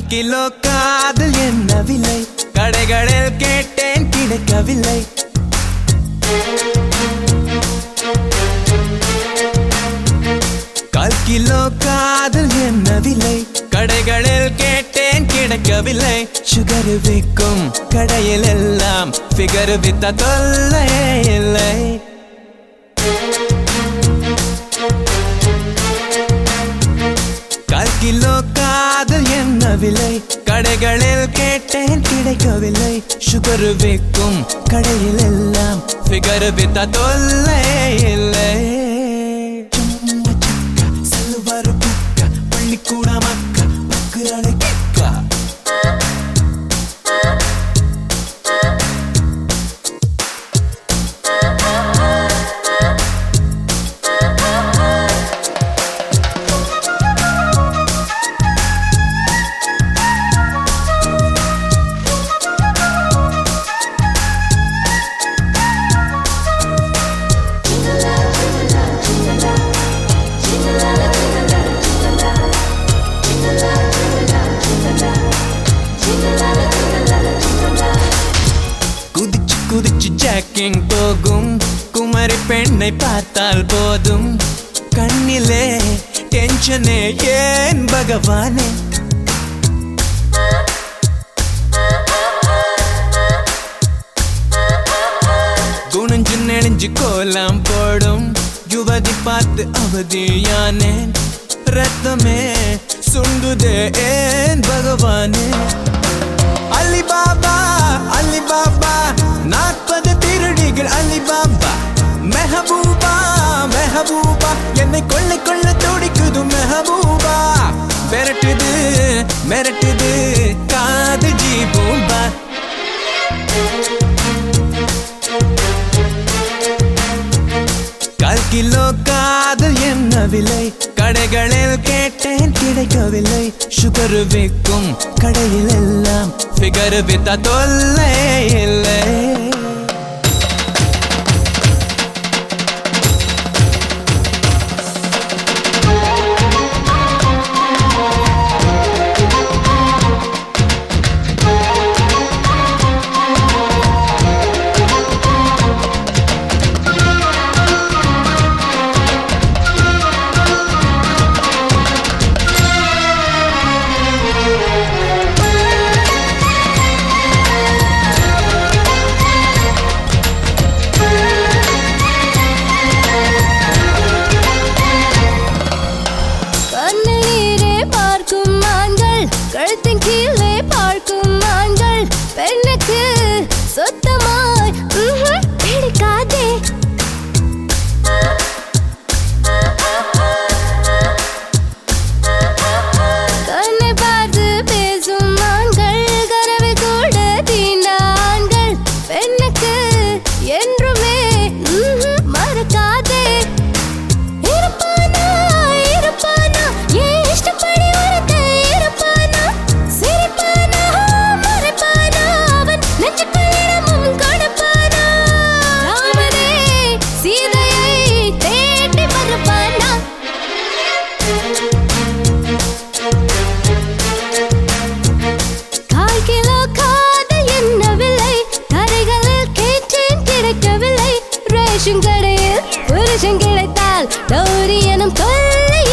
Kilo காதல் என்ன விலை கடைகளில் கேட்டேன் கிடைக்கவில்லை கால் கிலோ காதல் என்ன விலை கடைகளில் கேட்டேன் கிடைக்கவில்லை சுகர் விற்கும் கடையில் எல்லாம் பிகர் வித்த தொல்லையே இல்லை கால் கிலோ காதல் என்ன விலை கடைகளில் கேட்டேன் கிடைக்கவில்லை சுகர் விற்கும் கடையில் எல்லாம் பிகர் வித்த தொல்லை இல்லை சும்மா சக்கா, சல்வார் புக்கா, பள்ளிக்கூட மக்கா, பக்குறாளை கிக்கா. குதிச்சு குதிச்சு ஜாக்கிங் போகும் குமரி பெண்ணை பார்த்தால் போதும் கண்ணிலே டென்ஷனே ஏன் பகவானே குனிஞ்சு நெளிஞ்சு கோலாம் போடும் யுவதி பார்த்து அவதியானேன் ரத்தமே சுண்டுதே ஏன் பகவானே அலிபாபா அலிபாபா நாற்பது திருடிகள் அலிபாபா மெஹபூபா மெஹபூபா என்னை கொள்ளை கொள்ள துடிக்குது மெஹபூபா மிரட்டுது மிரட்டுது காது ஜீபூபா கால் கிலோ காதல் என்ன விலை கடைகளில் கேட்டேன் கிடைக்கவில்லை சுகர் விற்கும் கடையில் எல்லாம் பிகர் வித்த தொல்லை இல்லை கண்ணீரே பார்க்கும் ஆண்கள் கழுத்தின் கீழே பார்க்கும் ஆண்கள் பெண்ணுக்கு சுத்தமாய் ம்ஹும், பிடிக்காதே கண்ணை பார்த்து பேசும் ஆண்கள் கனவை கூட தீண்ட ஆண்கள் பெண்ணுக்கு என்றுமே ம்ஹும், மறக்காதே இருப்பானா இருப்பானா ஏன் இஷ்டப்படி ஒருத்தன் இருப்பானா சிரிப்பானா மறைப்பானா அவன் நெஞ்சுக்குள் இடமும் கொடுப்பானா ராமனே சீதையை தேடி வருவானா கால் கிலோ காதல் என்ன விலை கரைகளில் கேட்டேன் கிடைக்கவில்லை ரேஷன் கடையில் புருஷன் கிடைத்தால் டௌரி எனும் தொல்லை